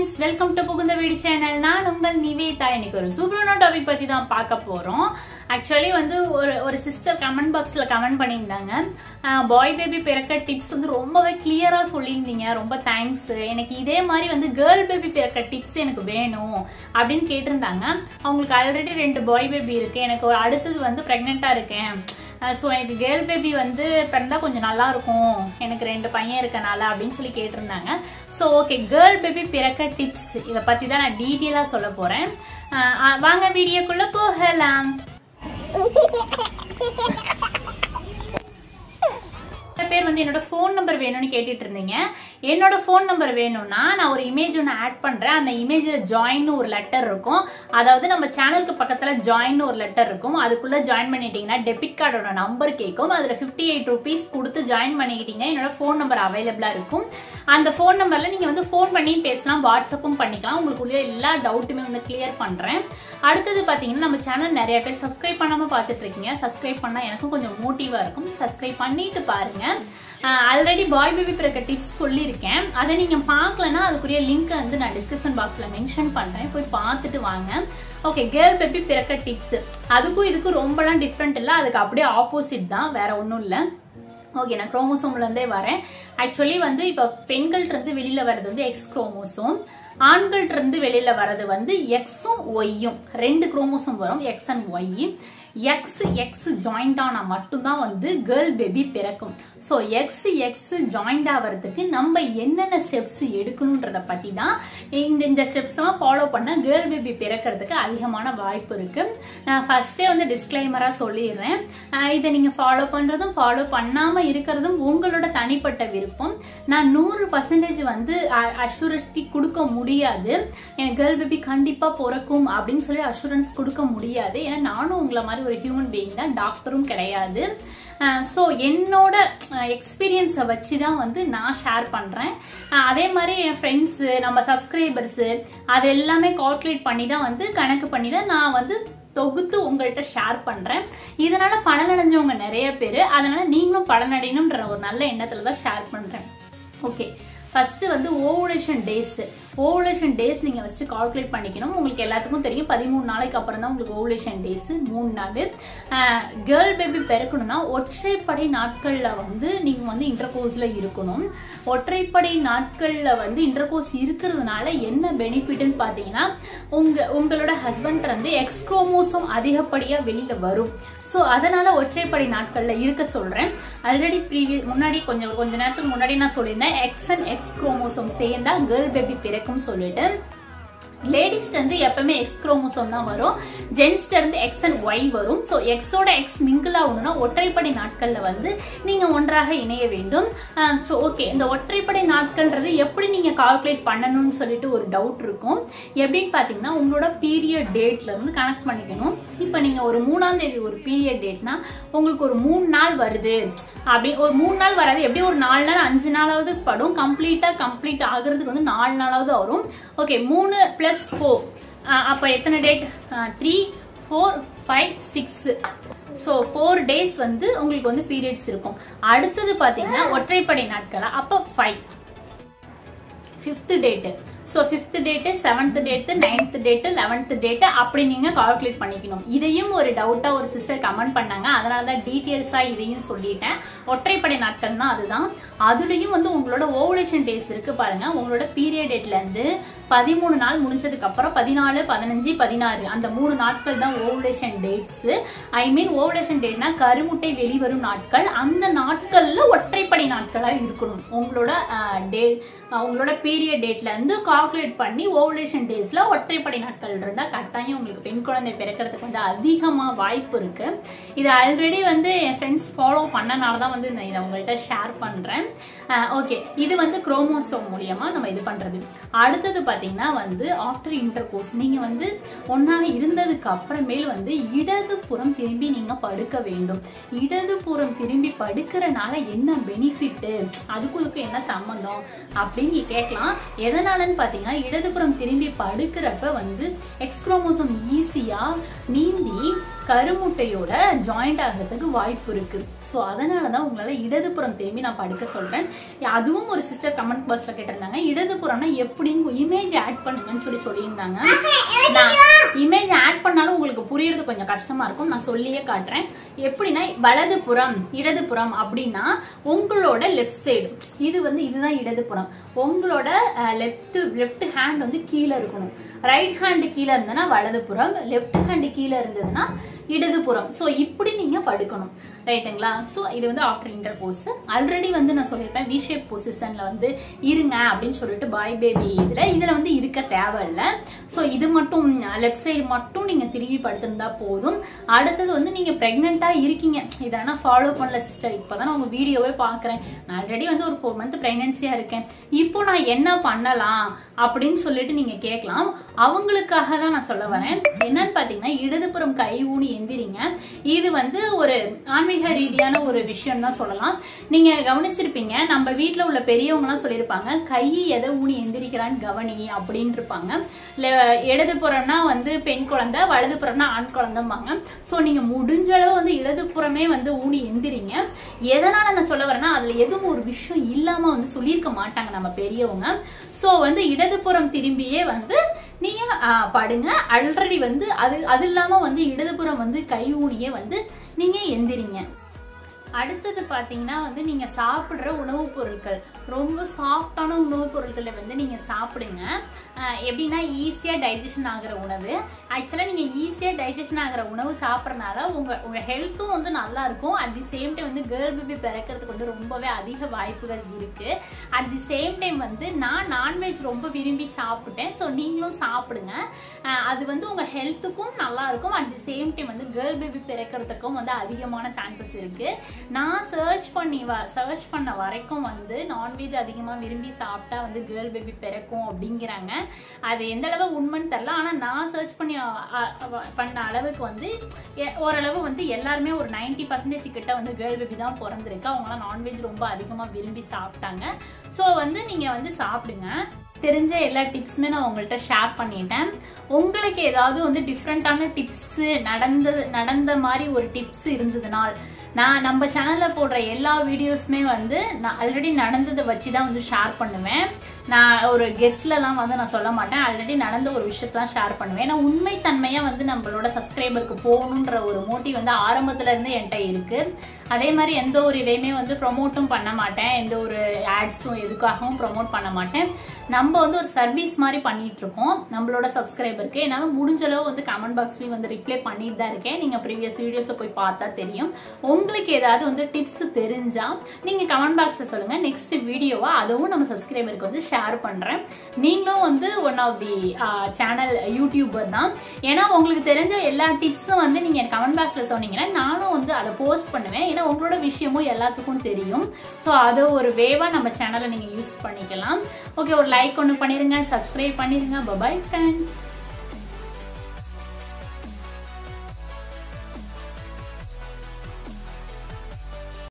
friends welcome to புகுந்த வீடு channel நான் உங்கள் நிவேதா இன்னைக்கு ஒரு சூப்பரான டாபிக் பத்தி தான் பார்க்க போறோம் ஆக்சுவலி வந்து ஒரு ஒரு சிஸ்டர் கமெண்ட் பாக்ஸ்ல கமெண்ட் பண்ணியிருந்தாங்க பாய் பேபி பிறக்க டிப்ஸ் வந்து ரொம்பவே கிளியரா சொல்லியிருந்தீங்க ரொம்ப தேங்க்ஸ் எனக்கு இதே மாதிரி வந்து கேர்ள் பேபி பிறக்க டிப்ஸ் எனக்கு வேணும் அப்படின்னு கேட்டிருந்தாங்க அவங்களுக்கு ஆல்ரெடி ரெண்டு பாய் பேபி இருக்கு எனக்கு ஒரு அடுத்தது வந்து பிரெக்னெண்டா இருக்கேன் ஸோ எனக்கு கேர்ள் பேபி வந்து பிறந்தா கொஞ்சம் நல்லா இருக்கும் எனக்கு ரெண்டு பையன் இருக்கனால அப்படின்னு சொல்லி கேட்டிருந்தாங்க ஸோ ஓகே கேர்ள் பேபி பிறக்க டிப்ஸ் இதை பற்றி தான் நான் டீட்டெயிலாக சொல்ல போகிறேன் வாங்க வீடியோக்குள்ளே போகலாம் சில பேர் வந்து என்னோட ஃபோன் நம்பர் வேணும்னு கேட்டுட்டு இருந்தீங்க என்னோட ஃபோன் நம்பர் வேணும்னா நான் ஒரு இமேஜ் ஒன்று ஆட் பண்றேன் அந்த இமேஜில் ஜாயின் ஒரு லெட்டர் இருக்கும் அதாவது நம்ம சேனலுக்கு பக்கத்துல ஜாயின் ஒரு லெட்டர் இருக்கும் அதுக்குள்ள ஜாயின் பண்ணிட்டீங்கன்னா டெபிட் கார்டோட நம்பர் கேட்கும் அதுல ஃபிஃப்டி எயிட் ருபீஸ் கொடுத்து ஜாயின் பண்ணிக்கிட்டீங்க என்னோட ஃபோன் நம்பர் அவைலபிளா இருக்கும் அந்த ஃபோன் நம்பர்ல நீங்க வந்து ஃபோன் பண்ணி பேசலாம் வாட்ஸ்அப்பும் பண்ணிக்கலாம் உங்களுக்குள்ள எல்லா டவுட்டுமே வந்து கிளியர் பண்றேன் அடுத்தது பாத்தீங்கன்னா நம்ம சேனல் நிறைய பேர் சப்ஸ்கிரைப் பண்ணாம பார்த்துட்டு இருக்கீங்க சப்ஸ்கிரைப் பண்ணா எனக்கும் கொஞ்சம் மோட்டிவா இருக்கும் சப்ஸ்கிரைப் பண்ணிட்டு பாருங்க ஆல்ரெடி பாய் பேபி பிறக்க டிப்ஸ் சொல்லியிருக்கேன் அதை நீங்க பார்க்கலன்னா அதுக்குரிய லிங்க் வந்து நான் டிஸ்கிரிப்ஷன் பாக்ஸ்ல மென்ஷன் பண்றேன் போய் பார்த்துட்டு வாங்க ஓகே கேர்ள் பேபி பிறக்க டிப்ஸ் அதுக்கும் இதுக்கும் ரொம்பலாம் டிஃப்ரெண்ட் இல்லை அதுக்கு அப்படியே ஆப்போசிட் தான் வேற ஒன்றும் இல்லை ஓகே நான் குரோமோசோம்ல இருந்தே வரேன் ஆக்சுவலி வந்து இப்ப பெண்கள்ட்ட இருந்து வெளியில வர்றது வந்து எக்ஸ் குரோமோசோம் ஆண்கள்ட்ட இருந்து வெளியில வர்றது வந்து எக்ஸும் ஒய்யும் ரெண்டு குரோமோசோம் வரும் X and Y X X joint ஆனா மட்டும்தான் வந்து கேர்ள் பேபி பிறக்கும் ஸோ எக்ஸ் எக்ஸ் ஜாயிண்ட் ஆகிறதுக்கு நம்ம என்னென்ன ஸ்டெப்ஸ் எடுக்கணுன்றத பத்தி தான் இந்த இந்த ஸ்டெப்ஸ் எல்லாம் ஃபாலோ பண்ண கேர்ள் பேபி பிறக்கிறதுக்கு அதிகமான வாய்ப்பு இருக்கு நான் ஃபர்ஸ்டே வந்து டிஸ்கிளைமரா சொல்லிடுறேன் இதை நீங்க ஃபாலோ பண்றதும் ஃபாலோ பண்ணாம இருக்கிறதும் உங்களோட தனிப்பட்ட விருப்பம் நான் நூறு பர்சன்டேஜ் வந்து அஷூரன்டி கொடுக்க முடியாது எனக்கு கேர்ள் பேபி கண்டிப்பா பிறக்கும் அப்படின்னு சொல்லி அஷூரன்ஸ் கொடுக்க முடியாது ஏன்னா நானும் உங்களை மாதிரி ஒரு ஹியூமன் பீயிங் தான் டாக்டரும் கிடையாது ஸோ என்னோட எக்ஸ்பீரியன்ஸை வச்சு தான் வந்து நான் ஷேர் பண்ணுறேன் அதே மாதிரி என் ஃப்ரெண்ட்ஸு நம்ம சப்ஸ்கிரைபர்ஸு அது எல்லாமே கால்குலேட் பண்ணி தான் வந்து கணக்கு பண்ணி தான் நான் வந்து தொகுத்து உங்கள்கிட்ட ஷேர் பண்றேன் இதனால பலனடைஞ்சவங்க நிறைய பேர் அதனால நீங்களும் பலனடையணும்ன்ற ஒரு நல்ல எண்ணத்துல தான் ஷேர் பண்றேன் ஓகே ஃபர்ஸ்ட் வந்து ஓவுலேஷன் டேஸ் ஓவுலேஷன் டேஸ் நீங்க ஃபர்ஸ்ட் கால்குலேட் பண்ணிக்கணும் உங்களுக்கு எல்லாத்துக்கும் தெரியும் பதிமூணு நாளைக்கு அப்புறம் தான் உங்களுக்கு ஓவுலேஷன் டேஸ் மூணு நாள் கேர்ள் பேபி பிறக்கணும்னா ஒற்றைப்படை நாட்கள்ல வந்து நீங்க வந்து இன்டர்கோர்ஸ்ல இருக்கணும் ஒற்றைப்படை நாட்கள்ல வந்து இன்டர்கோர்ஸ் இருக்கிறதுனால என்ன பெனிஃபிட்னு பாத்தீங்கன்னா உங்க உங்களோட ஹஸ்பண்ட் வந்து எக்ஸ் குரோமோசோம் அதிகப்படியா வெளியில வரும் ஸோ அதனால ஒற்றைப்படை நாட்கள்ல இருக்க சொல்றேன் ஆல்ரெடி ப்ரீவியஸ் முன்னாடி கொஞ்சம் கொஞ்ச நேரத்துக்கு முன்னாடி நான் சொல்லியிருந்தேன் எக்ஸ் அண்ட் எக்ஸ் குரோமோசோம் சேர்ந்தா கேர்ள் பேபி பிறக்கும் சொல்லிட்டு லேடிஸ்ட் வந்து எப்பவுமே எக்ஸ் குரோமோசோம் தான் வரும் ஜென்ஸ்ட இருந்து எக்ஸ் அண்ட் ஒய் வரும் ஸோ எக்ஸோட எக்ஸ் மிங்கிள் ஆகணும்னா ஒற்றைப்படை நாட்கள்ல வந்து நீங்க ஒன்றாக இணைய வேண்டும் ஸோ ஓகே இந்த ஒற்றைப்படை நாட்கள்ன்றது எப்படி நீங்க கால்குலேட் பண்ணணும்னு சொல்லிட்டு ஒரு டவுட் இருக்கும் எப்படின்னு பாத்தீங்கன்னா உங்களோட பீரியட் டேட்ல இருந்து கனெக்ட் பண்ணிக்கணும் இப்போ நீங்க ஒரு மூணாம் தேதி ஒரு பீரியட் டேட்னா உங்களுக்கு ஒரு மூணு நாள் வருது அப்படி ஒரு மூணு நாள் வராது எப்படி ஒரு நாலு நாள் அஞ்சு நாளாவது படும் கம்ப்ளீட்டா கம்ப்ளீட் ஆகுறதுக்கு வந்து நாலு நாளாவது வரும் ஓகே மூணு பிளஸ் ஃபோர் அப்போ எத்தனை date three four five six so four days வந்து உங்களுக்கு வந்து பீரியட்ஸ் இருக்கும் அடுத்தது பார்த்தீங்கன்னா ஒற்றைப்படை நாட்களா அப்போ five fifth date so fifth date seventh date ninth date eleventh date அப்படி நீங்க கால்குலேட் பண்ணிக்கணும் இதையும் ஒரு டவுட்டா ஒரு சிஸ்டர் கமெண்ட் பண்ணாங்க அதனால தான் டீட்டெயில்ஸா இதையும் சொல்லிட்டேன் ஒற்றைப்படை நாட்கள்னா அதுதான் அதுலயும் வந்து உங்களோட ஓவலேஷன் டேஸ் இருக்கு பாருங்க உங்களோட பீரியட் டேட்ல இருந்து பதிமூணு நாள் முடிஞ்சதுக்கு அப்புறம் பதினாலு பதினஞ்சு பதினாறு அந்த மூணு நாட்கள் தான் ovulation dates I mean ovulation டேட்னா கருமுட்டை வெளிவரும் நாட்கள் அந்த நாட்கள்ல ஒற்றைப்படை நாட்களா இருக்கணும் உங்களோட டே உங்களோட பீரியட் டேட்ல இருந்து கால்குலேட் பண்ணி ஓவலேஷன் டேஸ்ல ஒற்றைப்படை நாட்கள் இருந்தா கட்டாயம் உங்களுக்கு பெண் குழந்தை பிறக்கிறதுக்கு வந்து அதிகமா வாய்ப்பு இருக்கு இது ஆல்ரெடி வந்து என் ஃப்ரெண்ட்ஸ் ஃபாலோ பண்ணனால தான் வந்து நான் இதை உங்கள்கிட்ட ஷேர் பண்றேன் ஓகே இது வந்து குரோமோசோம் மூலியமா நம்ம இது பண்றது அடுத்தது பாத்தீங்கன்னா வந்து ஆஃப்டர் இன்டர் கோர்ஸ் நீங்க வந்து ஒன்னாக இருந்ததுக்கு அப்புறமேல் வந்து இடது புறம் திரும்பி நீங்க படுக்க வேண்டும் இடது புறம் திரும்பி படுக்கிறனால என்ன பெனிஃபிட் அதுக்கு என்ன சம்பந்தம் அப்படின்னு கேட்கலாம் எதனாலன்னு பாத்தீங்கன்னா இடதுபுறம் திரும்பி படுக்கிறப்ப வந்து எக்ஸ்க்ரோமோசோம் ஈஸியா நீந்தி கருமுட்டையோட ஜாயிண்ட் ஆகிறதுக்கு வாய்ப்பு இருக்கு ஸோ அதனால தான் உங்களால இடதுபுறம் திரும்பி நான் படுக்க சொல்றேன் அதுவும் ஒரு சிஸ்டர் கமெண்ட் பாக்ஸ்ல கேட்டிருந்தாங்க இடதுபுறம்னா எப்படின்னு இமேஜ் ஆட் பண்ணுங்கன்னு சொல்லி சொல்லியிருந்தாங்க நான் இமேஜ் ஆட் பண்ணாலும் உங்களுக்கு புரியறது கொஞ்சம் கஷ்டமா இருக்கும் நான் சொல்லியே காட்டுறேன் எப்படின்னா வலதுபுறம் இடதுபுறம் அப்படின்னா உங்களோட லெஃப்ட் சைடு இது வந்து இதுதான் இடதுபுறம் உங்களோட லெஃப்ட் லெஃப்ட் ஹேண்ட் வந்து கீழே இருக்கணும் ரைட் ஹேண்ட் கீழே இருந்ததுன்னா வலதுபுறம் லெஃப்ட் ஹேண்ட் கீழே இருந்ததுன்னா இடதுபுறம் ஸோ இப்படி நீங்க படுக்கணும் ரைட்டுங்களா ஸோ இது வந்து ஆஃப்டர் இன்டர் போஸ் ஆல்ரெடி வந்து நான் சொல்லியிருப்பேன் வி ஷேப் பொசிஷன்ல வந்து இருங்க அப்படின்னு சொல்லிட்டு பாய் பேபி இதுல இதுல வந்து இருக்க தேவையில்லை ஸோ இது மட்டும் லெஃப்ட் சைடு மட்டும் நீங்க திரும்பி படுத்திருந்தா போதும் அடுத்தது வந்து நீங்க பிரெக்னெண்டா இருக்கீங்க இதை நான் ஃபாலோ பண்ணல சிஸ்டர் இப்பதான் நான் உங்க வீடியோவே பாக்குறேன் நான் ஆல்ரெடி வந்து ஒரு ஃபோர் மந்த் பிரெக்னன்சியா இருக்கேன் இப்போ நான் என்ன பண்ணலாம் அப்படின்னு சொல்லிட்டு நீங்க கேட்கலாம் அவங்களுக்காக தான் நான் சொல்ல வரேன் என்னன்னு பாத்தீங்கன்னா இடதுபுறம் கை ஊனி எந்திரிங்க இது வந்து ஒரு ஆன்மீக ரீதியான ஒரு விஷயம் தான் சொல்லலாம் நீங்க கவனிச்சிருப்பீங்க நம்ம வீட்ல உள்ள பெரியவங்க எல்லாம் சொல்லியிருப்பாங்க கை எதை ஊனி எந்திரிக்கிறான்னு கவனி அப்படின்னு இருப்பாங்க ல- இடதுபுறம்னா வந்து பெண் குழந்தை வலதுபுறம்னா ஆண் குழந்தைம்பாங்க சோ நீங்க முடிஞ்ச அளவு வந்து இடதுபுறமே வந்து ஊனி எந்திரிங்க எதனால நான் சொல்ல வரேன்னா அதுல எதுவும் ஒரு விஷயம் இல்லாம வந்து சொல்லியிருக்க மாட்டாங்க நம்ம பெரியவங்க சோ வந்து இடதுபுறம் திரும்பியே வந்து நீங்க ஆ, படுங்க ஆல்ரெடி வந்து அது அது இல்லாம வந்து இடதுபுறம் வந்து கை ஊனியே வந்து நீங்க எந்திரிங்க அடுத்தது பாத்தீங்கன்னா வந்து நீங்க சாப்பிடுற உணவுப் பொருட்கள் ரொம்ப சாஃப்டான உணவுப் பொருட்களை வந்து நீங்க சாப்பிடுங்க அஹ் எப்படின்னா ஈஸியா டைஜஷன் ஆகுற உணவு ஆக்சுவலா நீங்க ஈஸியா டைஜஷன் ஆகுற உணவு சாப்பிட்றதுனால உங்க உங்க ஹெல்த்தும் வந்து நல்லா இருக்கும் அட் தி சேம் டைம் வந்து கேர்ள் பேபி பிறக்கிறதுக்கு வந்து ரொம்பவே அதிக வாய்ப்புகள் இருக்கு அட் தி சேம் டைம் வந்து நான் நான்வெஜ் ரொம்ப விரும்பி சாப்பிட்டேன் ஸோ நீங்களும் சாப்பிடுங்க அஹ் அது வந்து உங்க ஹெல்த்துக்கும் நல்லா இருக்கும் அட் தி சேம் டைம் வந்து கேர்ள் பேபி பிறக்கிறதுக்கும் வந்து அதிகமான சான்சஸ் இருக்கு நான் சர்ச் பண்ணி சர்ச் பண்ண வரைக்கும் வந்து நான்வெஜ் அதிகமாக விரும்பி சாப்பிட்டா வந்து கேர்ள் பேபி பிறக்கும் அப்படிங்கிறாங்க அது எந்த அளவு உண்மைன்னு தெரில ஆனால் நான் சர்ச் பண்ணி அ- அ- பண்ண அளவுக்கு வந்து எ- ஓரளவு வந்து எல்லாருமே ஒரு 90% பர்சன்டேஜ் கிட்ட வந்து கேர்ள் பேபி தான் பிறந்திருக்கு அவங்களாம் நான்வெஜ் ரொம்ப அதிகமாக விரும்பி சாப்பிட்டாங்க ஸோ வந்து நீங்கள் வந்து சாப்பிடுங்க தெரிஞ்ச எல்லா டிப்ஸுமே நான் உங்கள்கிட்ட ஷேர் பண்ணிட்டேன் உங்களுக்கு ஏதாவது வந்து டிஃப்ரெண்டான டிப்ஸ் நடந்தது நடந்த மாதிரி ஒரு டிப்ஸ் இருந்ததுனால் நான் நம்ம சேனல்ல போடுற எல்லா வீடியோஸுமே வந்து நான் ஆல்ரெடி நடந்ததை வச்சு தான் வந்து ஷேர் பண்ணுவேன் நான் ஒரு கெஸ்ட்லலாம் வந்து நான் சொல்ல மாட்டேன் ஆல்ரெடி நடந்த ஒரு விஷயத்தான் ஷேர் பண்ணுவேன் ஏன்னா உண்மைத்தன்மையா வந்து நம்மளோட சப்ஸ்கிரைபருக்கு போகணுன்ற ஒரு மோட்டிவ் வந்து ஆரம்பத்துல இருந்து என்கிட்ட இருக்கு அதே மாதிரி எந்த ஒரு இதையுமே வந்து ப்ரொமோட்டும் பண்ண மாட்டேன் எந்த ஒரு ஆட்ஸும் எதுக்காகவும் ப்ரொமோட் பண்ண மாட்டேன் நம்ம வந்து ஒரு சர்வீஸ் மாதிரி பண்ணிட்டு இருக்கோம் நம்மளோட சப்ஸ்கிரைபருக்கு என்னால முடிஞ்ச அளவு வந்து கமெண்ட் பாக்ஸ்லயும் வந்து ரிப்ளை பண்ணிட்டு தான் இருக்கேன் நீங்க ப்ரீவியஸ் வீடியோஸை போய் பார்த்தா தெரியும் உங்களுக்கு ஏதாவது வந்து டிப்ஸ் தெரிஞ்சா நீங்க கமெண்ட் பாக்ஸ்ல சொல்லுங்க நெக்ஸ்ட் வீடியோவா அதுவும் நம்ம சப்ஸ்கிரைபருக்கு வந்து ஷேர் பண்றேன் நீங்களும் வந்து one of the channel YouTuber தான் ஏன்னா உங்களுக்கு தெரிஞ்ச எல்லா டிப்ஸும் வந்து நீங்க கமெண்ட் பாக்ஸ்ல சொன்னீங்கன்னா நானும் வந்து அதை போஸ்ட் பண்ணுவேன் ஏன்னா உங்களோட விஷயமும் எல்லாத்துக்கும் தெரியும் ஸோ அது ஒரு வேவா நம்ம சேனலை நீங்க யூஸ் பண்ணிக்கலாம் ஓகே ஒரு லைக் ஒன்று பண்ணிருங்க சப்ஸ்கிரைப் பண்ணிருங்க பபாய் ஃப்ரெண்ட்ஸ்